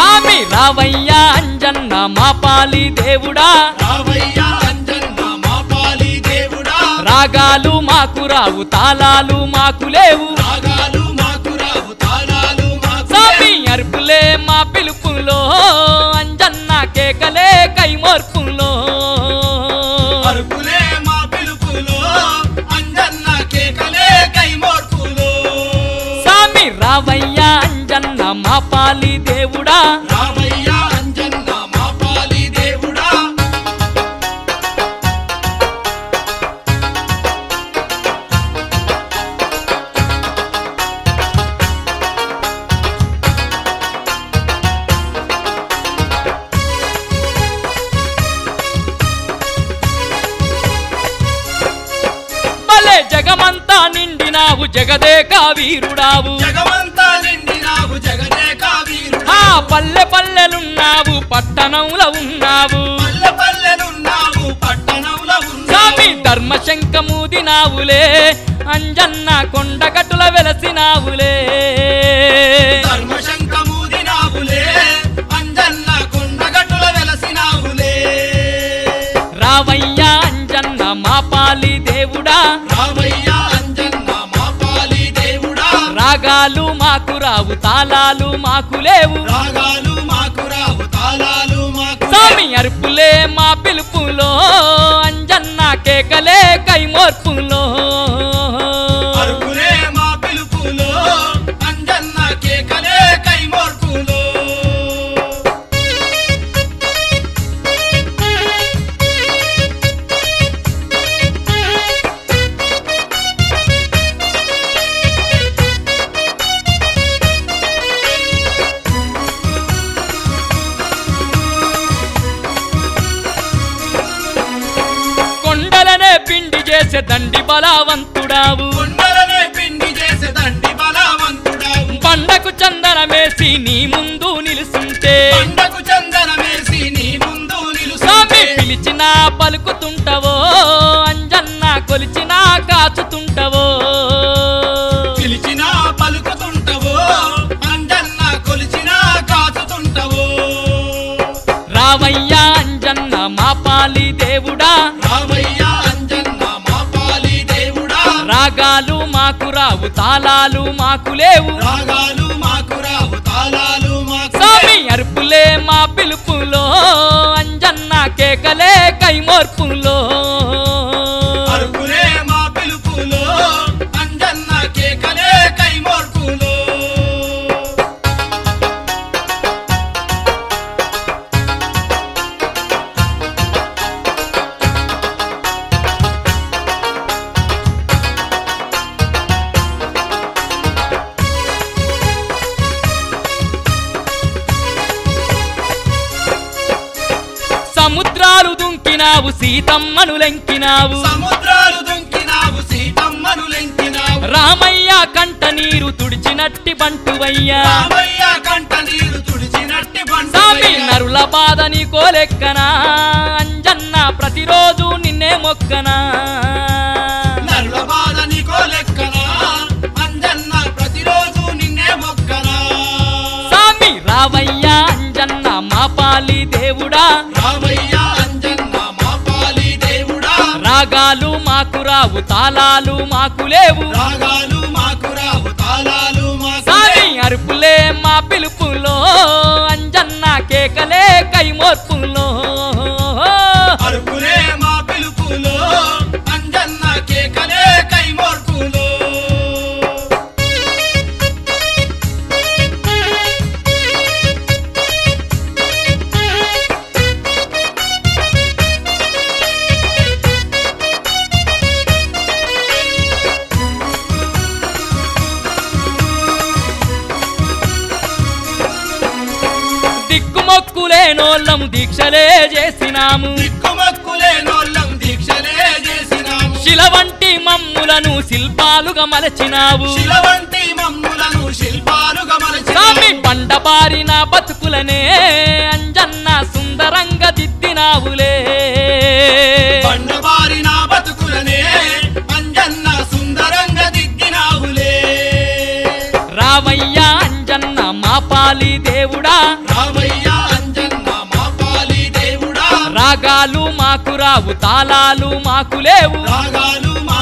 స్వామి రావయ్య అంజన్న మా పాలి దేవుడా రావయ్య అంజన్న మా పాలి దేవుడా రాగాలు మాకు రావు తాళాలు మాకు లేవు రాగాలు మాకు రావు తాళాలు మాకు స్వామి అరుపులే మా పిలుపులో అంజన్న కేకలే కైమోర్పులో అరుపులే మా పిలుపులో అంజన్న కేకలే కైమోర్పులో స్వామి రావయ్య అంజన్న మా పాలి దేవుడా రావయ్య అంజన్న మా పాలి దేవుడా భలే జగమంతా నిండినావు జగదేక వీరుడావు జగమంతా నిండినావు జగదేక వీరుడా ఆ పల్లె పల్లెలున్నావు పట్టణంలో ఉన్నావు పల్లె పల్లెలున్నావు పట్టణంలో స్వామి ఉన్నావు ధర్మశంకమూదినావులే అంజన్న కొండగట్టుల వెలసినావులే ధర్మశంకమూదినావులే అంజన్న కొండగట్టుల వెలసినావులే రావయ్య అంజన్న మా పాలి దేవుడా రావయ్య అంజన్న మా పాలి దేవుడా రాగాలు మాకు రావు తాళాలు మాకు లేవు రాగాలు మాకు రావు తాళాలు మాకు స్వామి అరుపులే మా పిలుపులో అంజన్న కేకలే కైమోర్పులో అరుపులే మా పిలుపులో అంజన్న కేకలే కైమోర్పులో కొండలనే పిండి చేసే దండి బలవంతుడావు కొండలనే పిండి చేసే దండి బలవంతుడావు పండకు చందనమేసి నీ ముందు నిలుసుంటే పండకు చందనమేసి నీ ముందు స్వామి నిలుసుంటే పిలిచినా పలుకుతుంటవో అంజన్న కొలిచినా కాచుతుంటవో పిలిచినా పలుకుతుంటవో అంజన్న కొలిచినా కాచుతుంటవో రావయ్య అంజన్న మా పాలి దేవుడా రావయ్య అంజన్న మా పాలి దేవుడా రాగాలు మాకు రావు తాళాలు మాకు లేవు రాగాలు మాకు రావు తాళాలు మాకు స్వామి అరుపులే మా పిలుపులో అంజన్న కేకలే కైమోర్పులో అరుపులే మా పిలుపులో అంజన్న కేకలే కైమోర్పులో సముద్రాలు దుంకినావు సీతమ్మను లెంకినావు సముద్రాలు దుంకినావు సీతమ్మను లెంకినావు రామయ్య కంట నీరు తుడిచినట్టి బంటువయ్యా రామయ్య కంట నీరు తుడిచినట్టి స్వామి బండి నరుల బాధ నీ కోలెక్కనా అంజన్న ప్రతిరోజు నిన్నే మొక్కనా నరుల బాధ నీకో లెక్కనా అంజన్న ప్రతిరోజు నిన్నే మొక్కనా స్వామి రావయ్య అంజన్న మా పాలి దేవుడా రామయ్య అంజన్న మా పాలి దేవుడా రాగాలు మాకు రావు తాళాలు మాకు లేవు రాగాలు మాకు రావు తాళాలు మాకు స్వామి అరుపులే మా పిలుపులో అంజన్న కేకలే కైమోర్పులో అరుపులే మా పిలుపులో అంజన్న కేకలే కైమోర్పులో దిక్కుమొక్కులేనోళ్ళము దీక్షలే చేసినాము దిక్కుమక్కులే నోళ్ళం దీక్షలే చేసినాము శిల వంటి మమ్ములను శిల్పాలుగా మలచినావు శిల వంటి మమ్ములను శిల్పాలుగా స్వామి మలచినాము బండబారిన బతుకులనే అంజన్న సుందరంగా దిద్దినావులే బండబారిన బతుకులనే అంజన్న సుందరంగా దిద్దినావులే రావయ్య అంజన్న మా పాలి పాలి దేవుడా రామయ్య అంజన్న మా పాలి దేవుడా రాగాలు మాకు రావు తాళాలు మాకు లేవు రాగాలు మా